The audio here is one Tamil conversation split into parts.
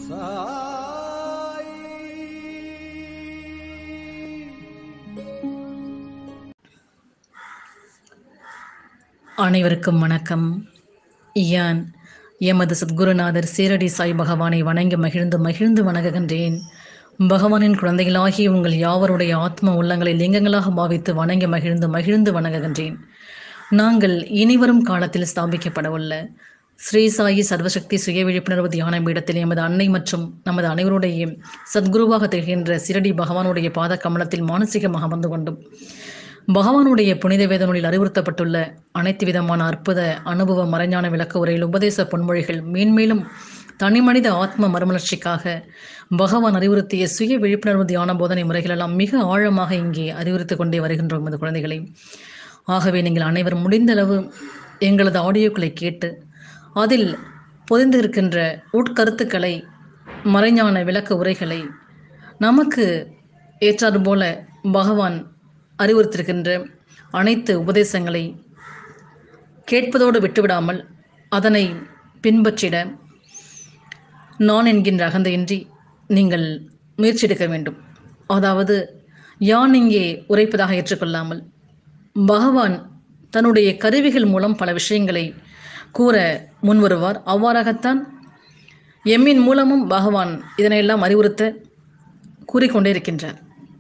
அனைவருக்கும் வணக்கம் யான் எமது சத்குருநாதர் சீரடி சாய் பகவானை வணங்கி மகிழ்ந்து மகிழ்ந்து வணங்குகின்றேன் பகவானின் குழந்தைகளாகிய உங்கள் யாவருடைய ஆத்ம உள்ளங்களை லிங்கங்களாக பாவித்து வணங்கி மகிழ்ந்து மகிழ்ந்து வணங்குகின்றேன் நாங்கள் இனிவரும் காலத்தில் ஸ்தாபிக்கப்பட உள்ள ஸ்ரீ சாயி சர்வசக்தி சுய விழிப்புணர்வு தியான பீடத்தில் எமது அன்னை மற்றும் நமது அனைவருடைய சத்குருவாக திகழ்கின்ற சிரடி பகவானுடைய பாத கமலத்தில் மானசீகமாக அமர்ந்து கொண்டும் பகவானுடைய புனித வேத நூலில் அறிவுறுத்தப்பட்டுள்ள அனைத்து விதமான அற்புத அனுபவ மறைஞான விளக்க உரையில் உபதேச பொன்மொழிகள் மேன்மேலும் தனிமனித ஆத்ம மறுமலர்ச்சிக்காக பகவான் அறிவுறுத்திய சுய விழிப்புணர்வு தியான போதனை முறைகளெல்லாம் மிக ஆழமாக இங்கே அறிவுறுத்திக் கொண்டே வருகின்றோம் எமது குழந்தைகளை ஆகவே நீங்கள் அனைவரும் முடிந்தளவு எங்களது ஆடியோக்களை கேட்டு அதில் பொதிந்திருக்கின்ற உட்கருத்துக்களை மறைஞான விளக்க உரைகளை நமக்கு ஏற்றாறு போல பகவான் அறிவுறுத்திருக்கின்ற அனைத்து உபதேசங்களை கேட்பதோடு விட்டுவிடாமல் அதனை பின்பற்றிட நான் என்கின்ற அகந்தையின்றி நீங்கள் முயற்சி எடுக்க வேண்டும் அதாவது யான் இங்கே உரைப்பதாக ஏற்றுக்கொள்ளாமல் பகவான் தன்னுடைய கருவிகள் மூலம் பல விஷயங்களை கூற முன்வருவார் அவ்வாறாகத்தான் எம்மின் மூலமும் பகவான் இதனையெல்லாம் அறிவுறுத்த கூறிக்கொண்டே இருக்கின்றார்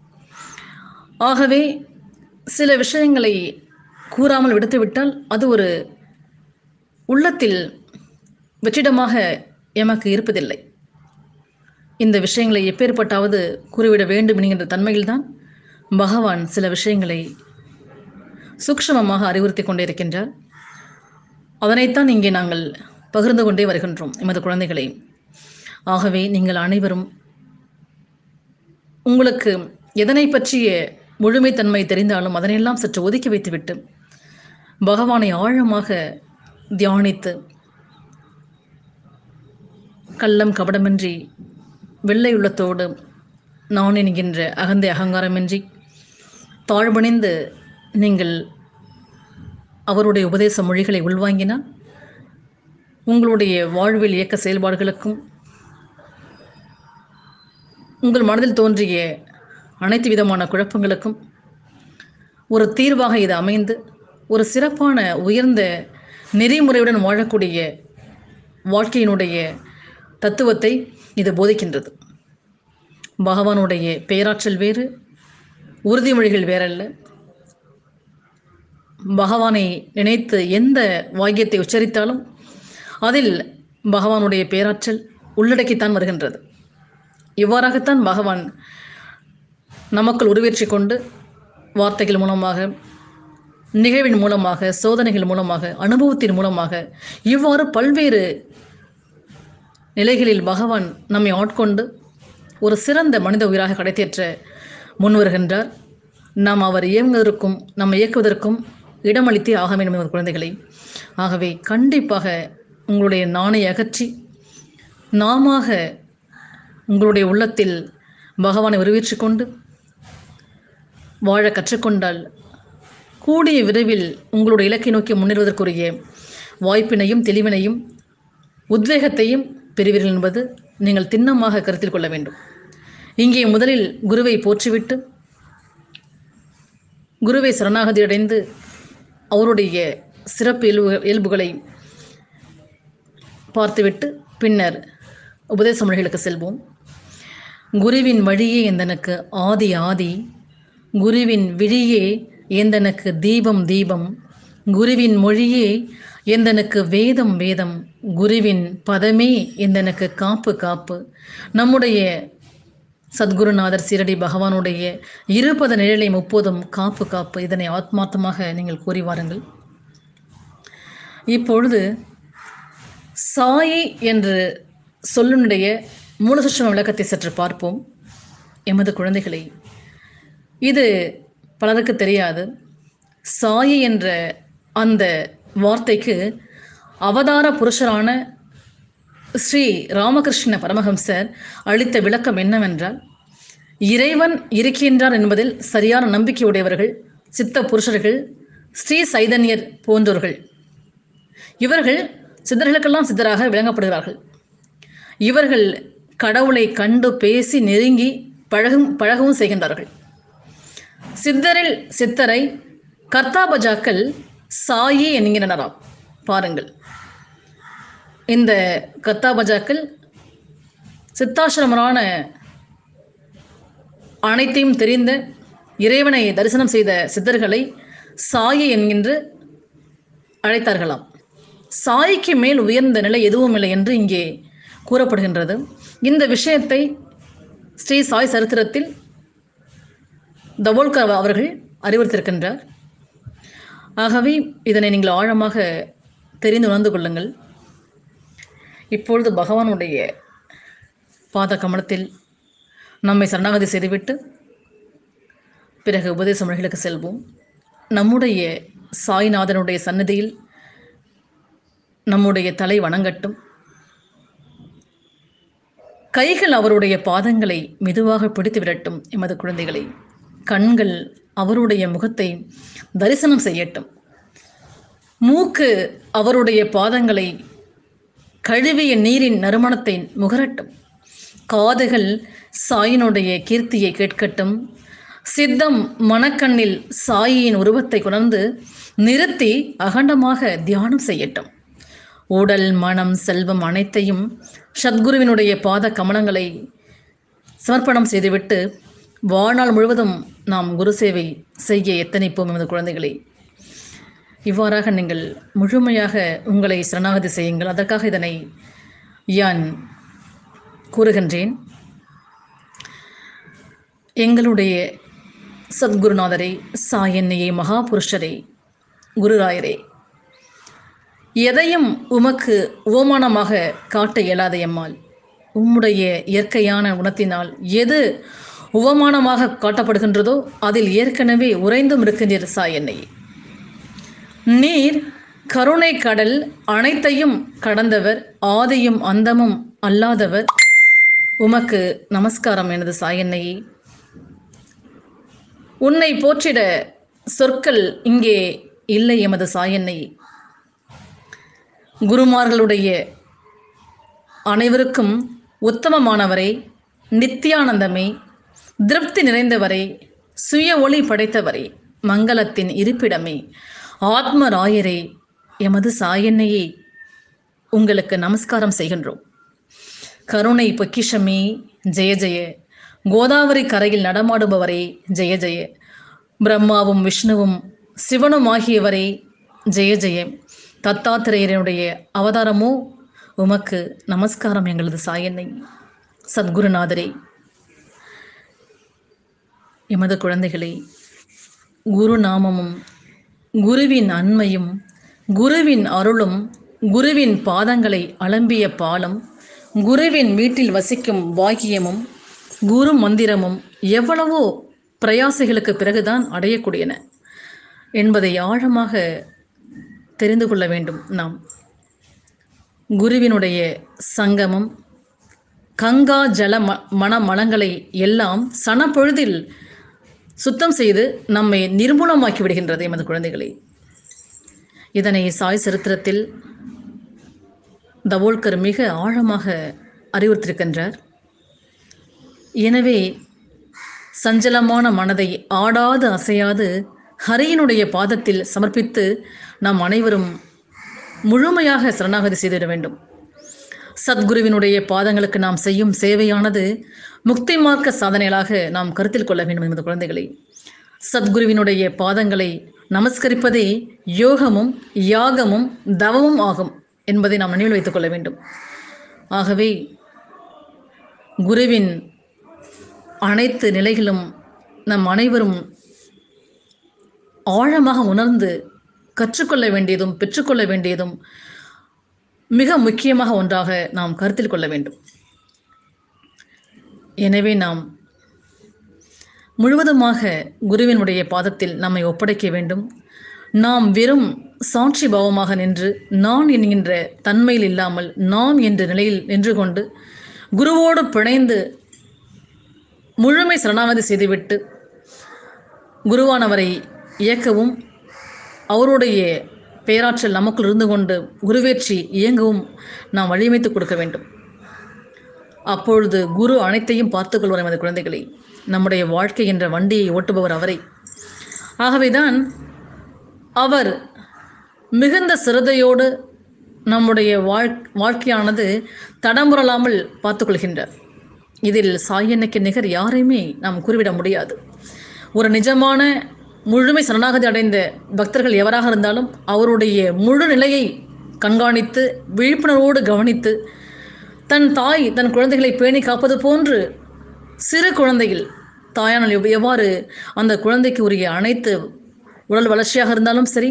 ஆகவே சில விஷயங்களை கூறாமல் விடுத்துவிட்டால் அது ஒரு உள்ளத்தில் வெற்றிடமாக எமக்கு இருப்பதில்லை இந்த விஷயங்களை எப்பேற்பட்டாவது கூறிவிட வேண்டும் என்கின்ற தன்மையில்தான் பகவான் சில விஷயங்களை சூக்ஷமமாக அறிவுறுத்தி கொண்டே இருக்கின்றார் அதனைத்தான் இங்கே நாங்கள் பகிர்ந்து கொண்டே வருகின்றோம் எமது குழந்தைகளை ஆகவே நீங்கள் அனைவரும் உங்களுக்கு எதனை பற்றிய முழுமைத்தன்மை தெரிந்தாலும் அதனையெல்லாம் சற்று ஒதுக்கி வைத்துவிட்டு பகவானை ஆழமாக தியானித்து கள்ளம் கபடமின்றி வெள்ளை உள்ளத்தோடு நான் என்கின்ற அகந்தை அகங்காரமின்றி தாழ்வணிந்து நீங்கள் அவருடைய உபதேச மொழிகளை உள்வாங்கினால் உங்களுடைய வாழ்வில் இயக்க செயல்பாடுகளுக்கும் உங்கள் மனதில் தோன்றிய அனைத்து விதமான குழப்பங்களுக்கும் ஒரு தீர்வாக இது அமைந்து ஒரு சிறப்பான உயர்ந்த நெறிமுறையுடன் வாழக்கூடிய வாழ்க்கையினுடைய தத்துவத்தை இது போதிக்கின்றது பகவானுடைய பெயராற்றல் வேறு உறுதிமொழிகள் வேறல்ல பகவானை நினைத்து எந்த வாக்கியத்தை உச்சரித்தாலும் அதில் பகவானுடைய பேராற்றல் உள்ளடக்கித்தான் வருகின்றது இவ்வாறாகத்தான் பகவான் நமக்குள் உருவேற்றி கொண்டு வார்த்தைகள் மூலமாக நிகழ்வின் மூலமாக சோதனைகள் மூலமாக அனுபவத்தின் மூலமாக இவ்வாறு பல்வேறு நிலைகளில் பகவான் நம்மை ஆட்கொண்டு ஒரு சிறந்த மனித உயிராக கடைத்தேற்ற முன் வருகின்றார் நாம் அவர் இயங்குவதற்கும் நம்ம இயக்குவதற்கும் இடமளித்தே ஆக வேண்டும் என்ற குழந்தைகளை ஆகவே கண்டிப்பாக உங்களுடைய நாணை அகற்றி நாம உங்களுடைய உள்ளத்தில் பகவானை உருவேற்றி கொண்டு வாழ கற்றுக்கொண்டால் கூடிய விரைவில் உங்களுடைய இலக்கை நோக்கி முன்னேறுவதற்குரிய வாய்ப்பினையும் தெளிவினையும் உத்வேகத்தையும் பெறுவீர்கள் என்பது நீங்கள் திண்ணமாக கருத்தில் கொள்ள வேண்டும் இங்கே முதலில் குருவை போற்றிவிட்டு குருவை சரணாகதி அடைந்து அவருடைய சிறப்பு இயல்பு இயல்புகளை பார்த்துவிட்டு பின்னர் உபதேச மொழிகளுக்கு செல்வோம் குருவின் வழியே எந்தனுக்கு ஆதி ஆதி குருவின் விழியே எந்தனுக்கு தீபம் தீபம் குருவின் மொழியே எந்தனுக்கு வேதம் வேதம் குருவின் பதமே எந்தனுக்கு காப்பு காப்பு நம்முடைய சத்குருநாதர் சீரடி பகவானுடைய இருபத நிழலை முப்போதும் காப்பு காப்பு இதனை ஆத்மார்த்தமாக நீங்கள் கூறி வாருங்கள் இப்பொழுது சாயி என்று சொல்லுனுடைய மூலசுஷ்ம விளக்கத்தை சற்று பார்ப்போம் எமது குழந்தைகளை இது பலருக்கு தெரியாது சாயி என்ற அந்த வார்த்தைக்கு அவதார புருஷரான ஸ்ரீ ராமகிருஷ்ண பரமஹம்சர் அளித்த விளக்கம் என்னவென்றால் இறைவன் இருக்கின்றார் என்பதில் சரியான நம்பிக்கையுடையவர்கள் சித்த புருஷர்கள் ஸ்ரீ சைதன்யர் போன்றோர்கள் இவர்கள் சித்தர்களுக்கெல்லாம் சித்தராக விளங்கப்படுகிறார்கள் இவர்கள் கடவுளை கண்டு பேசி நெருங்கி பழகும் பழகவும் செய்கின்றார்கள் சித்தரில் சித்தரை கர்த்தாபஜாக்கள் சாயி என்கின்றனராம் பாருங்கள் இந்த கர்த்தாபஜாக்கள் சித்தாசிரமரான அனைத்தையும் தெரிந்த இறைவனை தரிசனம் செய்த சித்தர்களை சாயி என்கின்ற அழைத்தார்களாம் சாய்க்கு மேல் உயர்ந்த நிலை எதுவும் இல்லை என்று இங்கே கூறப்படுகின்றது இந்த விஷயத்தை ஸ்ரீ சாய் சரித்திரத்தில் தவோல்கர் அவர்கள் அறிவுறுத்திருக்கின்றார் ஆகவே இதனை நீங்கள் ஆழமாக தெரிந்து உணர்ந்து கொள்ளுங்கள் இப்பொழுது பகவானுடைய பாத கமலத்தில் நம்மை சரணாகதி செய்துவிட்டு பிறகு உபதேச மொழிகளுக்கு செல்வோம் நம்முடைய சாய்நாதனுடைய சன்னதியில் நம்முடைய தலை வணங்கட்டும் கைகள் அவருடைய பாதங்களை மெதுவாக பிடித்து விடட்டும் எமது குழந்தைகளை கண்கள் அவருடைய முகத்தை தரிசனம் செய்யட்டும் மூக்கு அவருடைய பாதங்களை கழுவிய நீரின் நறுமணத்தை முகரட்டும் காதுகள் சாயினுடைய கீர்த்தியை கேட்கட்டும் சித்தம் மனக்கண்ணில் சாயியின் உருவத்தை கொணர்ந்து நிறுத்தி அகண்டமாக தியானம் செய்யட்டும் உடல் மனம் செல்வம் அனைத்தையும் சத்குருவினுடைய பாத கமலங்களை சமர்ப்பணம் செய்துவிட்டு வாழ்நாள் முழுவதும் நாம் குரு சேவை செய்ய எத்தனைப்போம் எமது குழந்தைகளை இவ்வாறாக நீங்கள் முழுமையாக உங்களை சரணாகதி செய்யுங்கள் அதற்காக இதனை யான் கூறுகின்றேன் எங்களுடைய சத்குருநாதரை சாயன்னையை மகாபுருஷரை குருராயரே எதையும் உமக்கு உவமானமாக காட்ட இயலாத எம்மால் உம்முடைய இயற்கையான குணத்தினால் எது உவமானமாக காட்டப்படுகின்றதோ அதில் ஏற்கனவே உறைந்தும் இருக்கின்றீர் சாயன்னை நீர் கருணை கடல் அனைத்தையும் கடந்தவர் ஆதியும் அந்தமும் அல்லாதவர் உமக்கு நமஸ்காரம் எனது சாயன்னையே உன்னை போற்றிட சொற்கள் இங்கே இல்லை எமது சாயன்னை குருமார்களுடைய அனைவருக்கும் உத்தமமானவரை நித்தியானந்தமே திருப்தி நிறைந்தவரை சுய ஒளி படைத்தவரை மங்களத்தின் இருப்பிடமே ஆத்மராயரே எமது சாயன்னையே உங்களுக்கு நமஸ்காரம் செய்கின்றோம் கருணை பொக்கிஷமே ஜெய ஜெய கோதாவரி கரையில் நடமாடுபவரே ஜெய ஜெய பிரம்மாவும் விஷ்ணுவும் சிவனும் ஆகியவரே ஜெய ஜெய தத்தாத்திரேயனுடைய அவதாரமோ உமக்கு நமஸ்காரம் எங்களது சாயன்னை சத்குருநாதரே எமது குழந்தைகளே குரு நாமமும் குருவின் அண்மையும் குருவின் அருளும் குருவின் பாதங்களை அலம்பிய பாலம் குருவின் வீட்டில் வசிக்கும் பாக்கியமும் குரு மந்திரமும் எவ்வளவோ பிரயாசைகளுக்கு பிறகுதான் அடையக்கூடியன என்பதை ஆழமாக தெரிந்து கொள்ள வேண்டும் நாம் குருவினுடைய சங்கமம் கங்கா ஜல ம மணமலங்களை எல்லாம் சனப்பொழுதில் சுத்தம் செய்து நம்மை நிர்மூலமாக்கி விடுகின்றது எமது குழந்தைகளை இதனை சாய் சரித்திரத்தில் தவோல்கர் மிக ஆழமாக அறிவுறுத்திருக்கின்றார் எனவே சஞ்சலமான மனதை ஆடாது அசையாது ஹரியினுடைய பாதத்தில் சமர்ப்பித்து நாம் அனைவரும் முழுமையாக சரணாகதி செய்திட வேண்டும் சத்குருவினுடைய பாதங்களுக்கு நாம் செய்யும் சேவையானது முக்தி மார்க்க சாதனைகளாக நாம் கருத்தில் கொள்ள வேண்டும் என்பது குழந்தைகளை சத்குருவினுடைய பாதங்களை நமஸ்கரிப்பதே யோகமும் யாகமும் தவமும் ஆகும் என்பதை நாம் நினைவில் வைத்துக் கொள்ள வேண்டும் ஆகவே குருவின் அனைத்து நிலைகளும் நம் அனைவரும் ஆழமாக உணர்ந்து கற்றுக்கொள்ள வேண்டியதும் பெற்றுக்கொள்ள வேண்டியதும் மிக முக்கியமாக ஒன்றாக நாம் கருத்தில் கொள்ள வேண்டும் எனவே நாம் முழுவதுமாக குருவினுடைய பாதத்தில் நம்மை ஒப்படைக்க வேண்டும் நாம் வெறும் சாட்சி பாவமாக நின்று நான் என்கின்ற தன்மையில் இல்லாமல் நாம் என்ற நிலையில் நின்று கொண்டு குருவோடு பிணைந்து முழுமை சரணாகதி செய்துவிட்டு குருவானவரை இயக்கவும் அவருடைய பேராற்றல் நமக்குள் இருந்து கொண்டு குருவேற்றி இயங்கவும் நாம் வழியமைத்து கொடுக்க வேண்டும் அப்பொழுது குரு அனைத்தையும் பார்த்துக்கொள்வார் எமது குழந்தைகளை நம்முடைய வாழ்க்கை என்ற வண்டியை ஓட்டுபவர் அவரை ஆகவேதான் அவர் மிகுந்த சிரதையோடு நம்முடைய வாழ் வாழ்க்கையானது தடமுறலாமல் பார்த்துக்கொள்கின்றார் இதில் சாயனுக்கு நிகர் யாரையுமே நாம் கூறிவிட முடியாது ஒரு நிஜமான முழுமை சரணாகதி அடைந்த பக்தர்கள் எவராக இருந்தாலும் அவருடைய முழு நிலையை கண்காணித்து விழிப்புணர்வோடு கவனித்து தன் தாய் தன் குழந்தைகளை பேணி காப்பது போன்று சிறு குழந்தையில் தாயானால் எவ்- எவ்வாறு அந்த குழந்தைக்கு உரிய அனைத்து உடல் வளர்ச்சியாக இருந்தாலும் சரி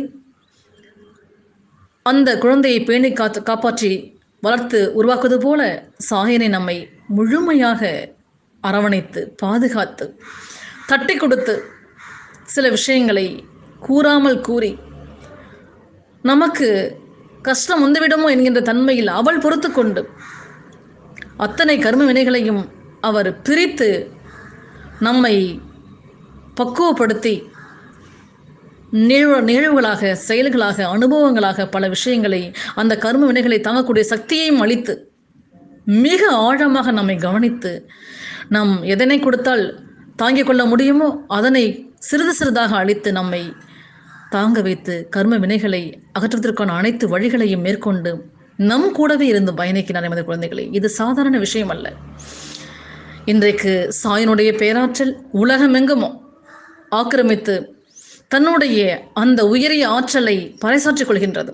அந்த குழந்தையை பேணி காத்து காப்பாற்றி வளர்த்து உருவாக்குவது போல சாயனை நம்மை முழுமையாக அரவணைத்து பாதுகாத்து தட்டி கொடுத்து சில விஷயங்களை கூறாமல் கூறி நமக்கு கஷ்டம் வந்துவிடுமோ என்கின்ற தன்மையில் அவள் பொறுத்து கொண்டு அத்தனை கர்ம வினைகளையும் அவர் பிரித்து நம்மை பக்குவப்படுத்தி நிகழ்வு நிகழ்வுகளாக செயல்களாக அனுபவங்களாக பல விஷயங்களை அந்த கர்ம வினைகளை தாங்கக்கூடிய சக்தியையும் அளித்து மிக ஆழமாக நம்மை கவனித்து நாம் எதனை கொடுத்தால் தாங்கிக் கொள்ள முடியுமோ அதனை சிறிது சிறிதாக அளித்து நம்மை தாங்க வைத்து கர்ம வினைகளை அகற்றுவதற்கான அனைத்து வழிகளையும் மேற்கொண்டு நம் கூடவே இருந்து பயணிக்கிறார் எமது குழந்தைகளை இது சாதாரண விஷயம் அல்ல இன்றைக்கு சாயனுடைய பேராற்றல் உலகமெங்குமோ ஆக்கிரமித்து தன்னுடைய அந்த உயரிய ஆற்றலை பறைசாற்றிக் கொள்கின்றது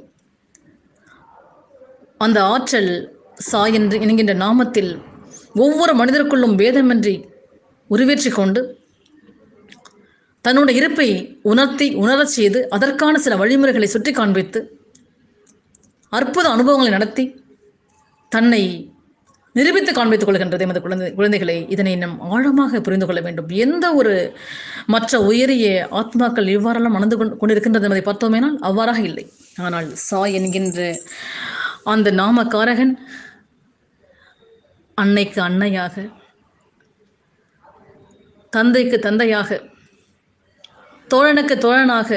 அந்த ஆற்றல் சாய் என்று என்கின்ற நாமத்தில் ஒவ்வொரு மனிதருக்குள்ளும் பேதமின்றி உருவேற்றிக் கொண்டு தன்னுடைய இருப்பை உணர்த்தி உணரச் செய்து அதற்கான சில வழிமுறைகளை சுட்டி காண்பித்து அற்புத அனுபவங்களை நடத்தி தன்னை நிரூபித்து காண்பித்துக் கொள்கின்றது எமது குழந்தை குழந்தைகளை இதனை நம் ஆழமாக புரிந்து கொள்ள வேண்டும் எந்த ஒரு மற்ற உயரிய ஆத்மாக்கள் இவ்வாறெல்லாம் மணந்து கொண்டு கொண்டிருக்கின்றது என்பதை பார்த்தோமேனால் அவ்வாறாக இல்லை ஆனால் சாய் என்கின்ற அந்த நாமக்காரகன் அன்னைக்கு அன்னையாக தந்தைக்கு தந்தையாக தோழனுக்கு தோழனாக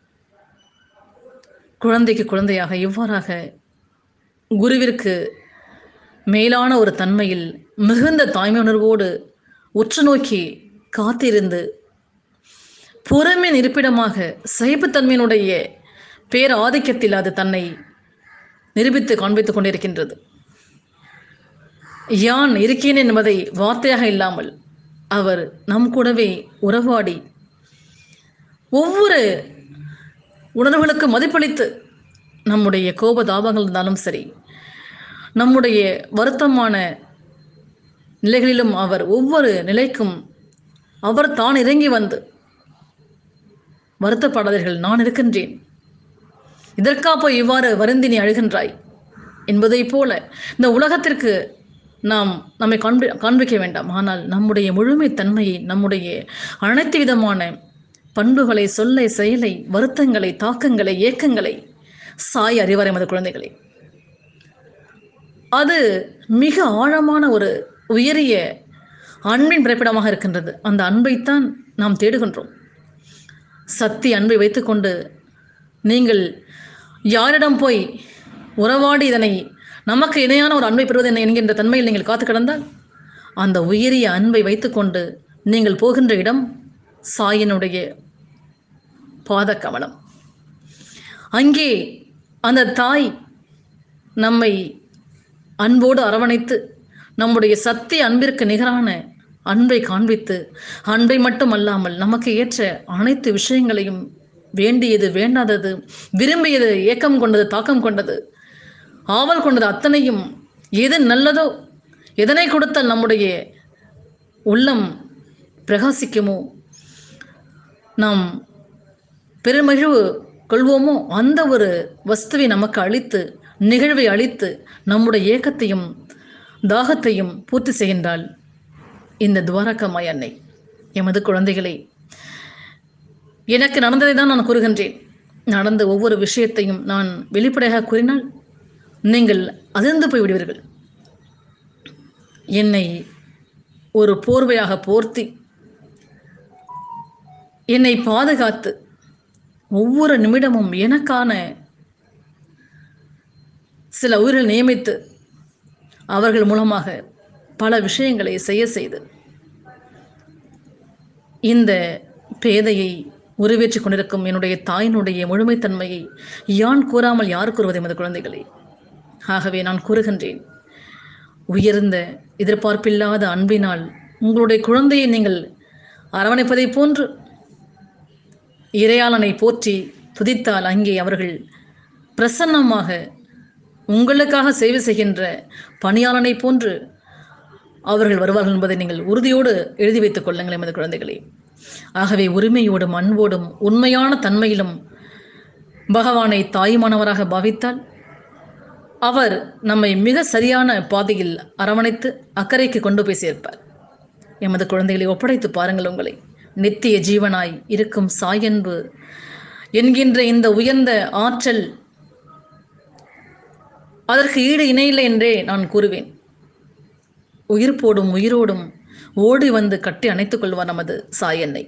குழந்தைக்கு குழந்தையாக இவ்வாறாக குருவிற்கு மேலான ஒரு தன்மையில் மிகுந்த தாய்மை உணர்வோடு உற்று நோக்கி காத்திருந்து புறமின் இருப்பிடமாக சைப்புத்தன்மையினுடைய பேர் ஆதிக்கத்தில் அது தன்னை நிரூபித்து காண்பித்துக் கொண்டிருக்கின்றது யான் இருக்கேன் என்பதை வார்த்தையாக இல்லாமல் அவர் நம் கூடவே உறவாடி ஒவ்வொரு உணர்வுகளுக்கு மதிப்பளித்து நம்முடைய கோப தாபங்கள் இருந்தாலும் சரி நம்முடைய வருத்தமான நிலைகளிலும் அவர் ஒவ்வொரு நிலைக்கும் அவர் தான் இறங்கி வந்து வருத்தப்படாதீர்கள் நான் இருக்கின்றேன் இதற்கா போய் இவ்வாறு வருந்தி நீ அழுகின்றாய் என்பதைப் போல இந்த உலகத்திற்கு நாம் நம்மை காண்பி காண்பிக்க வேண்டாம் ஆனால் நம்முடைய முழுமை தன்மையை நம்முடைய அனைத்து விதமான பண்புகளை சொல்லை செயலை வருத்தங்களை தாக்கங்களை ஏக்கங்களை சாய் அறிவார் எமது குழந்தைகளை அது மிக ஆழமான ஒரு உயரிய அன்பின் பிறப்பிடமாக இருக்கின்றது அந்த அன்பைத்தான் நாம் தேடுகின்றோம் சக்தி அன்பை வைத்துக்கொண்டு நீங்கள் யாரிடம் போய் உறவாடி இதனை நமக்கு இணையான ஒரு அன்பை பெறுவது என்ன என்கின்ற தன்மையில் நீங்கள் காத்து கிடந்தால் அந்த உயரிய அன்பை வைத்துக்கொண்டு நீங்கள் போகின்ற இடம் சாயினுடைய பாத கமலம் அங்கே அந்த தாய் நம்மை அன்போடு அரவணைத்து நம்முடைய சத்திய அன்பிற்கு நிகரான அன்பை காண்பித்து அன்பை மட்டும் அல்லாமல் நமக்கு ஏற்ற அனைத்து விஷயங்களையும் வேண்டியது வேண்டாதது விரும்பியது ஏக்கம் கொண்டது தாக்கம் கொண்டது ஆவல் கொண்டது அத்தனையும் எது நல்லதோ எதனை கொடுத்தால் நம்முடைய உள்ளம் பிரகாசிக்குமோ நாம் பெருமகிழ்வு கொள்வோமோ அந்த ஒரு வஸ்துவை நமக்கு அளித்து நிகழ்வை அளித்து நம்முடைய ஏக்கத்தையும் தாகத்தையும் பூர்த்தி செய்கின்றாள் இந்த துவாரகமாய் அன்னை எமது குழந்தைகளை எனக்கு நடந்ததை தான் நான் கூறுகின்றேன் நடந்த ஒவ்வொரு விஷயத்தையும் நான் வெளிப்படையாக கூறினால் நீங்கள் அதிர்ந்து போய் விடுவீர்கள் என்னை ஒரு போர்வையாக போர்த்தி என்னை பாதுகாத்து ஒவ்வொரு நிமிடமும் எனக்கான சில உயிர்கள் நியமித்து அவர்கள் மூலமாக பல விஷயங்களை செய்ய செய்து இந்த பேதையை உருவேற்றிக் கொண்டிருக்கும் என்னுடைய தாயினுடைய முழுமைத்தன்மையை யான் கூறாமல் யார் கூறுவது எமது குழந்தைகளே ஆகவே நான் கூறுகின்றேன் உயர்ந்த எதிர்பார்ப்பில்லாத அன்பினால் உங்களுடைய குழந்தையை நீங்கள் அரவணைப்பதைப் போன்று இறையாளனை போற்றி துதித்தால் அங்கே அவர்கள் பிரசன்னமாக உங்களுக்காக சேவை செய்கின்ற பணியாளனை போன்று அவர்கள் வருவார்கள் என்பதை நீங்கள் உறுதியோடு எழுதி வைத்துக் கொள்ளுங்கள் எமது குழந்தைகளே ஆகவே உரிமையோடும் அன்போடும் உண்மையான தன்மையிலும் பகவானை தாயுமானவராக பாவித்தால் அவர் நம்மை மிக சரியான பாதையில் அரவணைத்து அக்கறைக்கு கொண்டு போய் சேர்ப்பார் எமது குழந்தைகளை ஒப்படைத்து பாருங்கள் உங்களை நித்திய ஜீவனாய் இருக்கும் சாயன்பு என்கின்ற இந்த உயர்ந்த ஆற்றல் அதற்கு ஈடு இணையில்லை என்றே நான் கூறுவேன் உயிர் போடும் உயிரோடும் ஓடி வந்து கட்டி அணைத்துக் கொள்வார் நமது சாயன்னை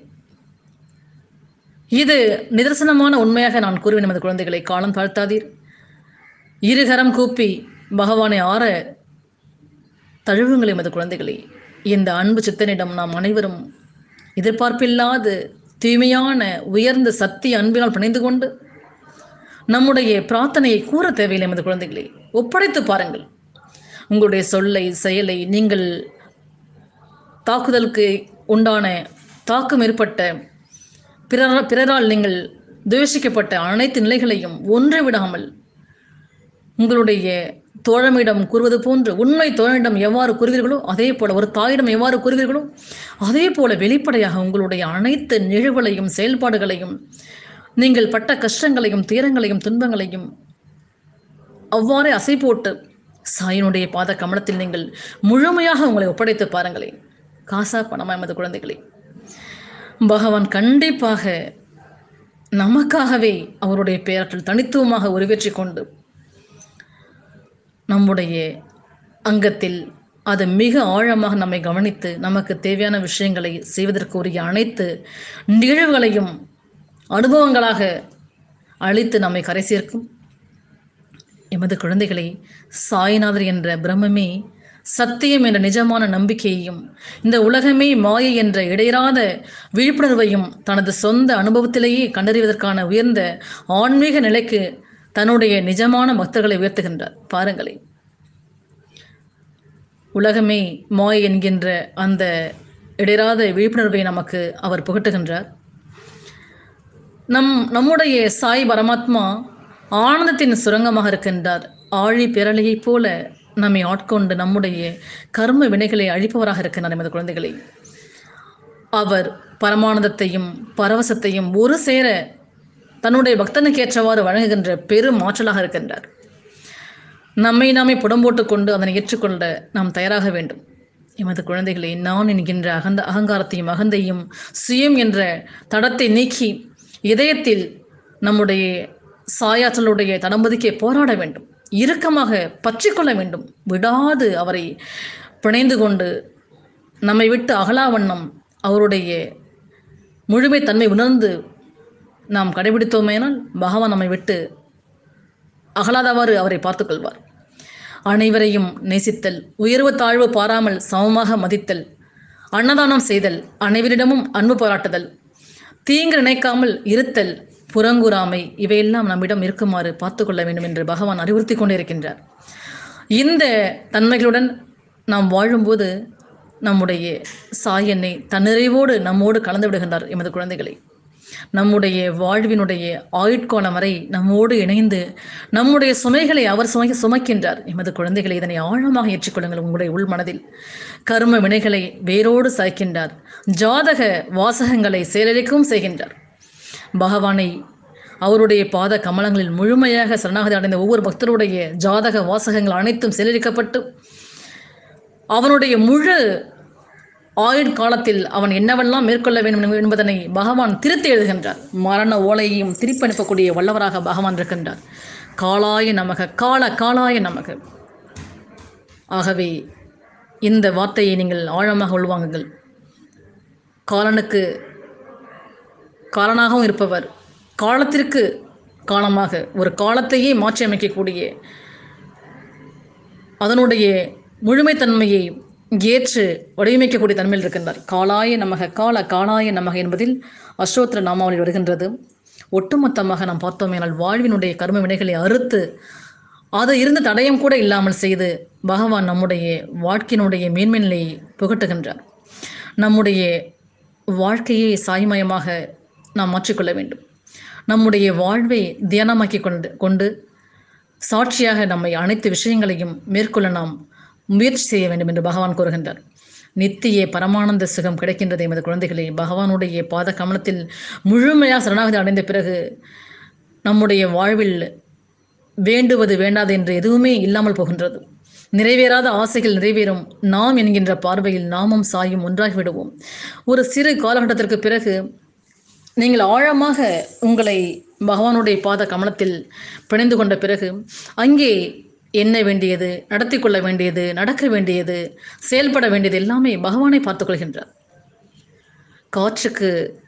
இது நிதர்சனமான உண்மையாக நான் கூறுவேன் நமது குழந்தைகளை காலம் தாழ்த்தாதீர் இருகரம் கூப்பி பகவானை ஆற தழுவுங்கள் எமது குழந்தைகளே இந்த அன்பு சித்தனிடம் நாம் அனைவரும் எதிர்பார்ப்பில்லாது தூய்மையான உயர்ந்த சக்தி அன்பினால் பிணைந்து கொண்டு நம்முடைய பிரார்த்தனையை கூற தேவையில்லை எமது குழந்தைகளே ஒப்படைத்து பாருங்கள் உங்களுடைய சொல்லை செயலை நீங்கள் தாக்குதலுக்கு உண்டான தாக்கம் ஏற்பட்ட பிறர் பிறரால் நீங்கள் துவேஷிக்கப்பட்ட அனைத்து நிலைகளையும் ஒன்றை விடாமல் உங்களுடைய தோழமையிடம் கூறுவது போன்று உண்மை தோழனிடம் எவ்வாறு கூறுவீர்களோ அதே போல ஒரு தாயிடம் எவ்வாறு கூறுவீர்களோ அதே போல வெளிப்படையாக உங்களுடைய அனைத்து நிகழ்வுகளையும் செயல்பாடுகளையும் நீங்கள் பட்ட கஷ்டங்களையும் துயரங்களையும் துன்பங்களையும் அவ்வாறே அசை போட்டு சாயினுடைய பாத கமலத்தில் நீங்கள் முழுமையாக உங்களை ஒப்படைத்து பாருங்களேன் காசா பணமா எமது குழந்தைகளே பகவான் கண்டிப்பாக நமக்காகவே அவருடைய பெயராற்றல் தனித்துவமாக உருவேற்றிக் கொண்டு நம்முடைய அங்கத்தில் அது மிக ஆழமாக நம்மை கவனித்து நமக்கு தேவையான விஷயங்களை செய்வதற்கு உரிய அனைத்து நிகழ்வுகளையும் அனுபவங்களாக அளித்து நம்மை கரை சேர்க்கும் எமது குழந்தைகளை சாய்நாதர் என்ற பிரம்மமே சத்தியம் என்ற நிஜமான நம்பிக்கையையும் இந்த உலகமே மாயை என்ற இடையறாத விழிப்புணர்வையும் தனது சொந்த அனுபவத்திலேயே கண்டறிவதற்கான உயர்ந்த ஆன்மீக நிலைக்கு தன்னுடைய நிஜமான பக்தர்களை உயர்த்துகின்றார் பாருங்களேன் உலகமே மாய் என்கின்ற அந்த இடையறாத விழிப்புணர்வை நமக்கு அவர் புகட்டுகின்றார் நம் நம்முடைய சாய் பரமாத்மா ஆனந்தத்தின் சுரங்கமாக இருக்கின்றார் ஆழி பேரலையைப் போல நம்மை ஆட்கொண்டு நம்முடைய கர்ம வினைகளை அழிப்பவராக இருக்கின்றார் நமது குழந்தைகளை அவர் பரமானந்தத்தையும் பரவசத்தையும் ஒரு சேர தன்னுடைய பக்தனுக்கு ஏற்றவாறு வழங்குகின்ற பெரும் ஆற்றலாக இருக்கின்றார் நம்மை நாமே புடம்போட்டு கொண்டு அதனை ஏற்றுக்கொள்ள நாம் தயாராக வேண்டும் எமது குழந்தைகளை நான் என்கின்ற அகந்த அகங்காரத்தையும் அகந்தையும் சுயம் என்ற தடத்தை நீக்கி இதயத்தில் நம்முடைய சாயாற்றலுடைய தடம்பதிக்கே போராட வேண்டும் இறுக்கமாக பற்றிக்கொள்ள வேண்டும் விடாது அவரை பிணைந்து கொண்டு நம்மை விட்டு அகலா வண்ணம் அவருடைய முழுமைத்தன்மை உணர்ந்து நாம் கடைபிடித்தோமேனால் பகவான் நம்மை விட்டு அகலாதவாறு அவரை பார்த்துக்கொள்வார் அனைவரையும் நேசித்தல் உயர்வு தாழ்வு பாராமல் சமமாக மதித்தல் அன்னதானம் செய்தல் அனைவரிடமும் அன்பு பாராட்டுதல் தீங்கு நினைக்காமல் இருத்தல் புறங்கூறாமை இவையெல்லாம் நம்மிடம் இருக்குமாறு பார்த்து கொள்ள வேண்டும் என்று பகவான் அறிவுறுத்தி கொண்டிருக்கின்றார் இந்த தன்மைகளுடன் நாம் வாழும்போது நம்முடைய சாயனை தன்னிறைவோடு நம்மோடு கலந்து விடுகின்றார் எமது குழந்தைகளை நம்முடைய வாழ்வினுடைய ஆயுட்காலம் வரை நம்மோடு இணைந்து நம்முடைய சுமைகளை அவர் சுமை சுமக்கின்றார் எமது குழந்தைகளை இதனை ஆழமாக ஏற்றுக்கொள்ளுங்கள் உங்களுடைய உள் மனதில் கர்ம வினைகளை வேரோடு சாய்க்கின்றார் ஜாதக வாசகங்களை செயலிழக்கவும் செய்கின்றார் பகவானை அவருடைய பாத கமலங்களில் முழுமையாக சரணாகதி அடைந்த ஒவ்வொரு பக்தருடைய ஜாதக வாசகங்கள் அனைத்தும் செயலிழக்கப்பட்டு அவனுடைய முழு ஆயுட்காலத்தில் அவன் என்னவெல்லாம் மேற்கொள்ள வேண்டும் என்பதனை பகவான் திருத்தி எழுதுகின்றார் மரண ஓலையையும் திருப்பி அனுப்பக்கூடிய வல்லவராக பகவான் இருக்கின்றார் காலாய நமக கால காலாய நமக ஆகவே இந்த வார்த்தையை நீங்கள் ஆழமாக உள்வாங்குங்கள் காலனுக்கு காலனாகவும் இருப்பவர் காலத்திற்கு காலமாக ஒரு காலத்தையே மாற்றி அமைக்கக்கூடிய அதனுடைய முழுமைத்தன்மையை ஏற்று வடிவமைக்கக்கூடிய தன்மையில் இருக்கின்றார் காலாய நமக கால காலாய நமக என்பதில் அஸ்ரோத்திர நாமாவளி வருகின்றது ஒட்டுமொத்தமாக நாம் பார்த்தோமேனால் வாழ்வினுடைய கர்ம வினைகளை அறுத்து அது இருந்த தடயம் கூட இல்லாமல் செய்து பகவான் நம்முடைய வாழ்க்கையினுடைய மேன்மை நிலையை புகட்டுகின்றார் நம்முடைய வாழ்க்கையை சாய்மயமாக நாம் மாற்றிக்கொள்ள வேண்டும் நம்முடைய வாழ்வை தியானமாக்கி கொண்டு கொண்டு சாட்சியாக நம்மை அனைத்து விஷயங்களையும் மேற்கொள்ள நாம் முயற்சி செய்ய வேண்டும் என்று பகவான் கூறுகின்றார் நித்திய பரமானந்த சுகம் கிடைக்கின்றது எமது குழந்தைகளே பகவானுடைய பாத கமலத்தில் முழுமையாக சரணாகதி அடைந்த பிறகு நம்முடைய வாழ்வில் வேண்டுவது வேண்டாது என்று எதுவுமே இல்லாமல் போகின்றது நிறைவேறாத ஆசைகள் நிறைவேறும் நாம் என்கின்ற பார்வையில் நாமும் சாயும் ஒன்றாகி விடுவோம் ஒரு சிறு காலகட்டத்திற்கு பிறகு நீங்கள் ஆழமாக உங்களை பகவானுடைய பாத கமலத்தில் பிணைந்து கொண்ட பிறகு அங்கே எண்ண வேண்டியது நடத்தி கொள்ள வேண்டியது நடக்க வேண்டியது செயல்பட வேண்டியது எல்லாமே பகவானை பார்த்துக் கொள்கின்றார் காற்றுக்கு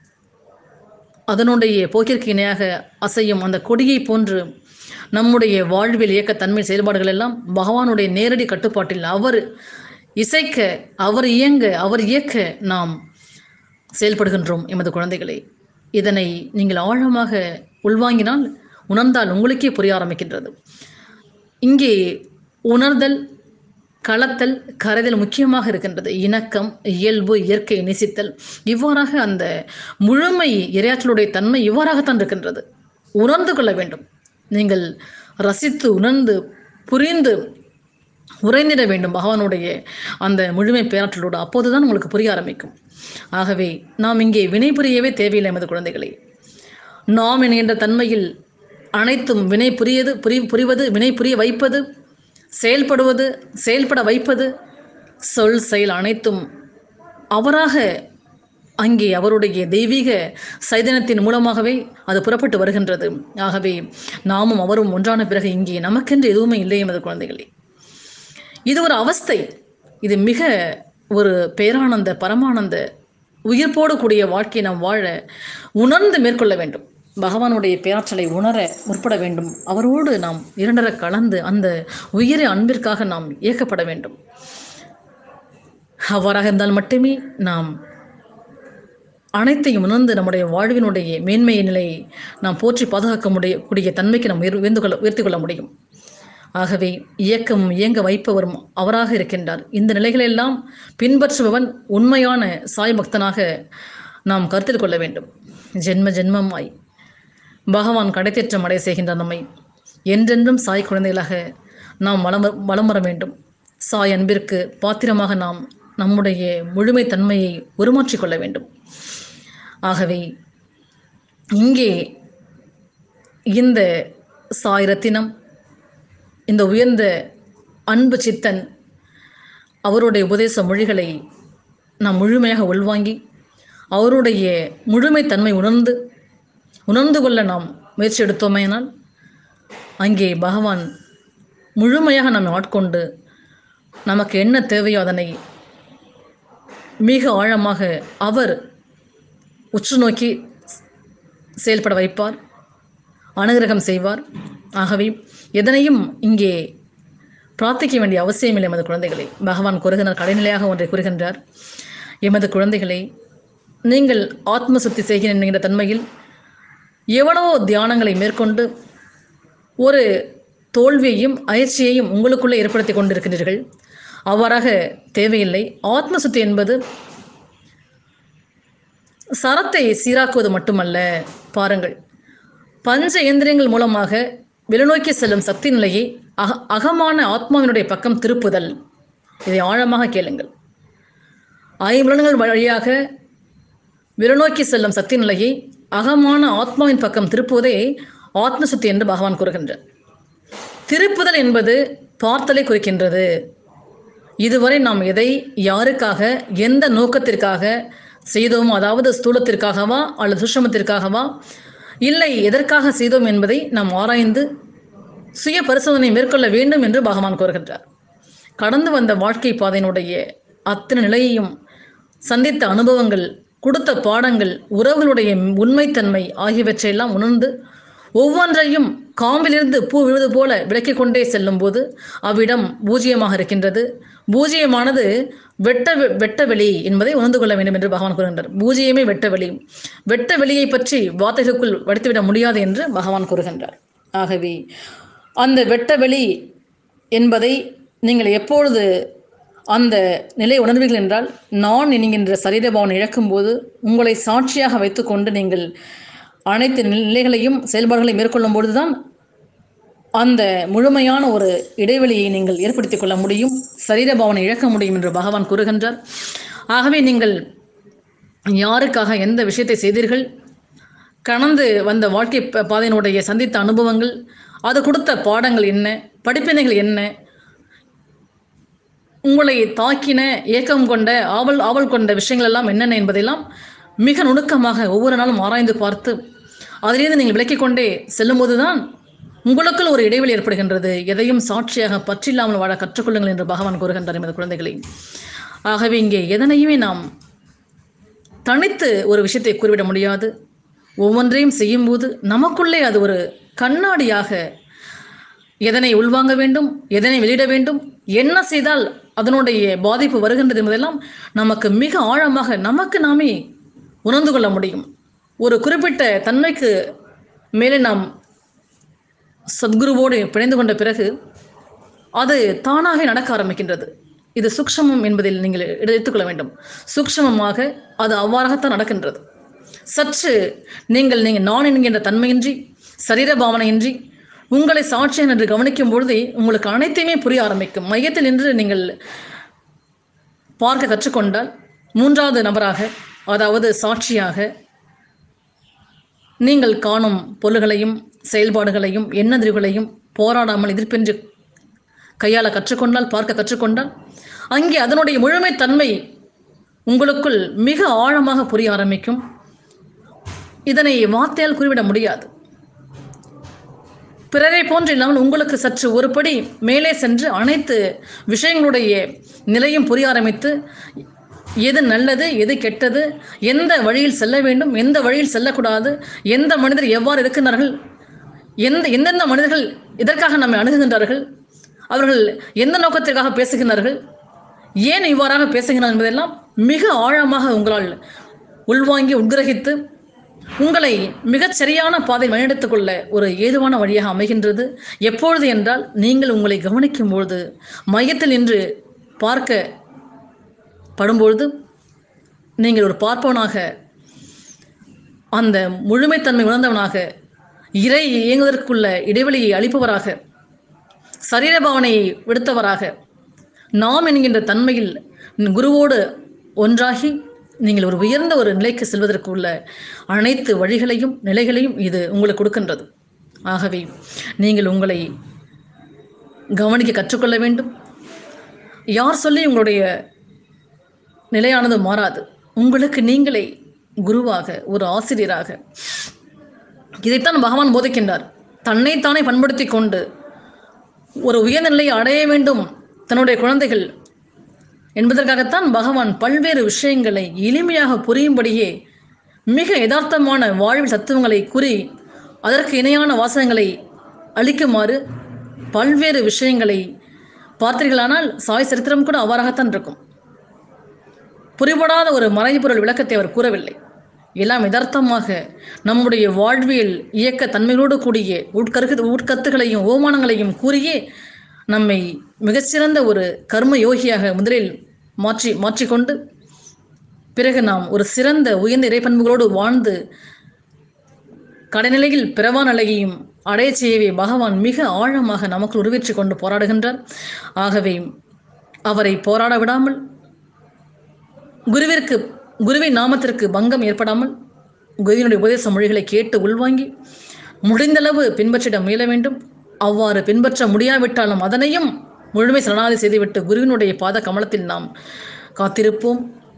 அதனுடைய போக்கிற்கு இணையாக அசையும் அந்த கொடியை போன்று நம்முடைய வாழ்வில் இயக்க தன்மை செயல்பாடுகள் எல்லாம் பகவானுடைய நேரடி கட்டுப்பாட்டில் அவர் இசைக்க அவர் இயங்க அவர் இயக்க நாம் செயல்படுகின்றோம் எமது குழந்தைகளை இதனை நீங்கள் ஆழமாக உள்வாங்கினால் உணர்ந்தால் உங்களுக்கே புரிய ஆரம்பிக்கின்றது இங்கே உணர்தல் களத்தல் கரைதல் முக்கியமாக இருக்கின்றது இணக்கம் இயல்பு இயற்கை நேசித்தல் இவ்வாறாக அந்த முழுமை இரையாற்றலுடைய தன்மை இவ்வாறாகத்தான் இருக்கின்றது உணர்ந்து கொள்ள வேண்டும் நீங்கள் ரசித்து உணர்ந்து புரிந்து உரைந்திட வேண்டும் பகவானுடைய அந்த முழுமை பேராற்றலோடு அப்போதுதான் உங்களுக்கு புரிய ஆரம்பிக்கும் ஆகவே நாம் இங்கே வினை புரியவே தேவையில்லை எமது குழந்தைகளை நாம் என்கின்ற தன்மையில் அனைத்தும் வினை புரியது புரி புரிவது வினை புரிய வைப்பது செயல்படுவது செயல்பட வைப்பது சொல் செயல் அனைத்தும் அவராக அங்கே அவருடைய தெய்வீக சைதன்யத்தின் மூலமாகவே அது புறப்பட்டு வருகின்றது ஆகவே நாமும் அவரும் ஒன்றான பிறகு இங்கே நமக்கென்று எதுவுமே இல்லை எமது குழந்தைகளே இது ஒரு அவஸ்தை இது மிக ஒரு பேரானந்த பரமானந்த உயிர்ப்போடு கூடிய வாழ்க்கையை நாம் வாழ உணர்ந்து மேற்கொள்ள வேண்டும் பகவானுடைய பேராற்றலை உணர முற்பட வேண்டும் அவரோடு நாம் இரண்டர கலந்து அந்த உயிரை அன்பிற்காக நாம் இயக்கப்பட வேண்டும் அவ்வாறாக இருந்தால் மட்டுமே நாம் அனைத்தையும் உணர்ந்து நம்முடைய வாழ்வினுடைய மேன்மைய நிலையை நாம் போற்றி பாதுகாக்க முடிய கூடிய தன்மைக்கு நாம் உயர் உயர்ந்து கொள்ள உயர்த்தி கொள்ள முடியும் ஆகவே இயக்கம் இயங்க வைப்பவரும் அவராக இருக்கின்றார் இந்த நிலைகளெல்லாம் பின்பற்றுபவன் உண்மையான சாய் பக்தனாக நாம் கருத்தில் கொள்ள வேண்டும் ஜென்ம ஜென்மமாய் பகவான் கடைத்தேற்றம் அடைய செய்கின்றார் நம்மை என்றென்றும் சாய் குழந்தைகளாக நாம் வளம் வ- வலம் வர வேண்டும் சாய் அன்பிற்கு பாத்திரமாக நாம் நம்முடைய முழுமை தன்மையை உருமாற்றிக் கொள்ள வேண்டும் ஆகவே இங்கே இந்த சாய் ரத்தினம் இந்த உயர்ந்த அன்பு சித்தன் அவருடைய உபதேச மொழிகளை நாம் முழுமையாக உள்வாங்கி அவருடைய முழுமைத்தன்மை உணர்ந்து உணர்ந்து கொள்ள நாம் முயற்சி எடுத்தோமேனால் அங்கே பகவான் முழுமையாக நம்மை ஆட்கொண்டு நமக்கு என்ன தேவையோ அதனை மிக ஆழமாக அவர் உற்று நோக்கி செயல்பட வைப்பார் அனுகிரகம் செய்வார் ஆகவே எதனையும் இங்கே பிரார்த்திக்க வேண்டிய அவசியமில்லை எமது குழந்தைகளை பகவான் கூறுகின்றார் கடைநிலையாக ஒன்றை கூறுகின்றார் எமது குழந்தைகளை நீங்கள் ஆத்ம சுத்தி செய்கிறேன் என்கிற தன்மையில் எவ்வளவோ தியானங்களை மேற்கொண்டு ஒரு தோல்வியையும் அயற்சியையும் உங்களுக்குள்ளே ஏற்படுத்தி கொண்டிருக்கின்றீர்கள் அவ்வாறாக தேவையில்லை ஆத்ம சுத்தி என்பது சரத்தை சீராக்குவது மட்டுமல்ல பாருங்கள் பஞ்ச இயந்திரங்கள் மூலமாக வெளிநோக்கி செல்லும் சக்தி நிலையை அக அகமான ஆத்மாவினுடைய பக்கம் திருப்புதல் இதை ஆழமாக கேளுங்கள் ஐம்புலன்கள் வழியாக வெளிநோக்கி செல்லும் சக்தி நிலையை அகமான ஆத்மாவின் பக்கம் திருப்புவதே ஆத்ம சுத்தி என்று பகவான் கூறுகின்றார் திருப்புதல் என்பது பார்த்தலை குறிக்கின்றது இதுவரை நாம் எதை யாருக்காக எந்த நோக்கத்திற்காக செய்தோமோ அதாவது ஸ்தூலத்திற்காகவா அல்லது சுஷமத்திற்காகவா இல்லை எதற்காக செய்தோம் என்பதை நாம் ஆராய்ந்து சுய பரிசோதனை மேற்கொள்ள வேண்டும் என்று பகவான் கூறுகின்றார் கடந்து வந்த வாழ்க்கை பாதையினுடைய அத்தனை நிலையையும் சந்தித்த அனுபவங்கள் கொடுத்த பாடங்கள் உறவுகளுடைய உண்மைத்தன்மை ஆகியவற்றையெல்லாம் உணர்ந்து ஒவ்வொன்றையும் காம்பிலிருந்து பூ விழுவது போல விலக்கிக் கொண்டே செல்லும்போது அவ்விடம் பூஜ்ஜியமாக இருக்கின்றது பூஜ்ஜியமானது வெட்ட வெ- வெட்ட வெளி என்பதை உணர்ந்து கொள்ள வேண்டும் என்று பகவான் கூறுகின்றார் பூஜ்ஜியமே வெட்ட வெளி வெட்ட வெளியை பற்றி வார்த்தைகளுக்குள் வடித்துவிட முடியாது என்று பகவான் கூறுகின்றார் ஆகவே அந்த வெட்ட வெளி என்பதை நீங்கள் எப்பொழுது அந்த நிலை உணர்வீர்கள் என்றால் நான் என்கின்ற சரீரபாவனை இழக்கும்போது உங்களை சாட்சியாக வைத்துக்கொண்டு நீங்கள் அனைத்து நிலைகளையும் செயல்பாடுகளையும் மேற்கொள்ளும் பொழுதுதான் அந்த முழுமையான ஒரு இடைவெளியை நீங்கள் ஏற்படுத்திக் கொள்ள முடியும் சரீர பாவனை இழக்க முடியும் என்று பகவான் கூறுகின்றார் ஆகவே நீங்கள் யாருக்காக எந்த விஷயத்தை செய்தீர்கள் கடந்து வந்த வாழ்க்கை ப- பாதையினுடைய சந்தித்த அனுபவங்கள் அது கொடுத்த பாடங்கள் என்ன படிப்பினைகள் என்ன உங்களை தாக்கின ஏக்கம் கொண்ட ஆவல் ஆவல் கொண்ட விஷயங்கள் எல்லாம் என்னென்ன என்பதெல்லாம் மிக நுணுக்கமாக ஒவ்வொரு நாளும் ஆராய்ந்து பார்த்து அதிலிருந்து நீங்கள் விலக்கிக் கொண்டே செல்லும்போது தான் உங்களுக்குள் ஒரு இடைவெளி ஏற்படுகின்றது எதையும் சாட்சியாக பற்றில்லாமல் வாழ கற்றுக்கொள்ளுங்கள் என்று பகவான் கூறுகின்றார் எமது குழந்தைகளை ஆகவே இங்கே எதனையுமே நாம் தனித்து ஒரு விஷயத்தை கூறிவிட முடியாது ஒவ்வொன்றையும் செய்யும்போது நமக்குள்ளே அது ஒரு கண்ணாடியாக எதனை உள்வாங்க வேண்டும் எதனை வெளியிட வேண்டும் என்ன செய்தால் அதனுடைய பாதிப்பு வருகின்றது என்பதெல்லாம் நமக்கு மிக ஆழமாக நமக்கு நாமே உணர்ந்து கொள்ள முடியும் ஒரு குறிப்பிட்ட தன்மைக்கு மேலே நாம் சத்குருவோடு பிணைந்து கொண்ட பிறகு அது தானாக நடக்க ஆரம்பிக்கின்றது இது சூக்ஷமம் என்பதில் நீங்கள் எடுத்துக்கொள்ள வேண்டும் சூக்ஷமமாக அது அவ்வாறாகத்தான் நடக்கின்றது சற்று நீங்கள் நீங்கள் நான் என்கின்ற தன்மையின்றி சரீர பாவனையின்றி உங்களை சாட்சியம் என்று கவனிக்கும் பொழுதே உங்களுக்கு அனைத்தையுமே புரிய ஆரம்பிக்கும் மையத்தில் நின்று நீங்கள் பார்க்க கற்றுக்கொண்டால் மூன்றாவது நபராக அதாவது சாட்சியாக நீங்கள் காணும் பொருள்களையும் செயல்பாடுகளையும் எண்ணதிர்களையும் போராடாமல் எதிர்ப்பின்றி கையாள கற்றுக்கொண்டால் பார்க்க கற்றுக்கொண்டால் அங்கே அதனுடைய முழுமைத்தன்மை உங்களுக்குள் மிக ஆழமாக புரிய ஆரம்பிக்கும் இதனை வார்த்தையால் கூறிவிட முடியாது பிறரை போன்று இல்லாமல் உங்களுக்கு சற்று ஒருபடி மேலே சென்று அனைத்து விஷயங்களுடைய நிலையும் புரிய ஆரம்பித்து எது நல்லது எது கெட்டது எந்த வழியில் செல்ல வேண்டும் எந்த வழியில் செல்லக்கூடாது எந்த மனிதர் எவ்வாறு இருக்கிறார்கள் எந்த எந்தெந்த மனிதர்கள் இதற்காக நம்மை அணுகுகின்றார்கள் அவர்கள் எந்த நோக்கத்திற்காக பேசுகின்றார்கள் ஏன் இவ்வாறாக பேசுகிறார்கள் என்பதெல்லாம் மிக ஆழமாக உங்களால் உள்வாங்கி உட்கிரகித்து உங்களை மிகச் சரியான பாதை வழிநடத்திக் கொள்ள ஒரு ஏதுவான வழியாக அமைகின்றது எப்பொழுது என்றால் நீங்கள் உங்களை கவனிக்கும் பொழுது மையத்தில் நின்று பார்க்க படும்பொழுது நீங்கள் ஒரு பார்ப்பவனாக அந்த முழுமைத்தன்மை உணர்ந்தவனாக இறை இயங்குவதற்குள்ள இடைவெளியை அளிப்பவராக சரீர பாவனையை விடுத்தவராக நாம் என்கின்ற தன்மையில் குருவோடு ஒன்றாகி நீங்கள் ஒரு உயர்ந்த ஒரு நிலைக்கு செல்வதற்கு உள்ள அனைத்து வழிகளையும் நிலைகளையும் இது உங்களுக்கு கொடுக்கின்றது ஆகவே நீங்கள் உங்களை கவனிக்க கற்றுக்கொள்ள வேண்டும் யார் சொல்லி உங்களுடைய நிலையானது மாறாது உங்களுக்கு நீங்களே குருவாக ஒரு ஆசிரியராக இதைத்தான் பகவான் போதிக்கின்றார் தன்னைத்தானே பண்படுத்தி கொண்டு ஒரு உயர்நிலையை அடைய வேண்டும் தன்னுடைய குழந்தைகள் என்பதற்காகத்தான் பகவான் பல்வேறு விஷயங்களை எளிமையாக புரியும்படியே மிக யதார்த்தமான வாழ்வில் தத்துவங்களை கூறி அதற்கு இணையான வாசகங்களை அளிக்குமாறு பல்வேறு விஷயங்களை பார்த்தீர்களானால் சாய் சரித்திரம் கூட அவ்வாறாகத்தான் இருக்கும் புரிபடாத ஒரு மறைபொருள் விளக்கத்தை அவர் கூறவில்லை எல்லாம் யதார்த்தமாக நம்முடைய வாழ்வியல் இயக்க தன்மைகளோடு கூடிய உட்கரு உட்கத்துகளையும் ஓமானங்களையும் கூறியே நம்மை மிகச்சிறந்த ஒரு கர்ம யோகியாக முதலில் மாற்றி மாற்றிக்கொண்டு பிறகு நாம் ஒரு சிறந்த உயர்ந்த இறைப்பண்புகளோடு வாழ்ந்து கடைநிலையில் பிறவா நிலையையும் அடைய செய்யவே பகவான் மிக ஆழமாக நமக்கு உருவேற்றி கொண்டு போராடுகின்றார் ஆகவே அவரை போராட விடாமல் குருவிற்கு குருவின் நாமத்திற்கு பங்கம் ஏற்படாமல் குருவினுடைய உபதேச மொழிகளை கேட்டு உள்வாங்கி முடிந்தளவு பின்பற்றிட முயல வேண்டும் அவ்வாறு பின்பற்ற முடியாவிட்டாலும் அதனையும் முழுமை சரணாதி செய்துவிட்டு குருவினுடைய பாத கமலத்தில் நாம் காத்திருப்போம்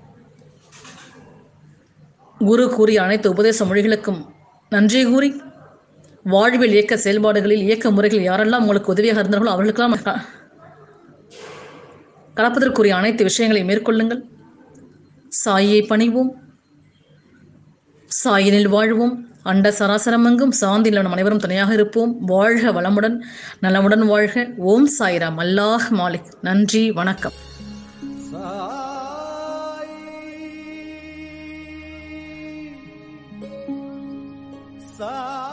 குரு கூறிய அனைத்து உபதேச மொழிகளுக்கும் நன்றி கூறி வாழ்வில் இயக்க செயல்பாடுகளில் இயக்க முறைகள் யாரெல்லாம் உங்களுக்கு உதவியாக இருந்தார்களோ அவர்களுக்கெல்லாம் க- கலப்பதற்குரிய அனைத்து விஷயங்களை மேற்கொள்ளுங்கள் சாயை பணிவோம் சாயினில் வாழ்வோம் அண்ட சராசரமெங்கும் சாந்தியில் நம் அனைவரும் துணையாக இருப்போம் வாழ்க வளமுடன் நலமுடன் வாழ்க ஓம் சாய்ராம் அல்லாஹ் மாலிக் நன்றி வணக்கம் சா சா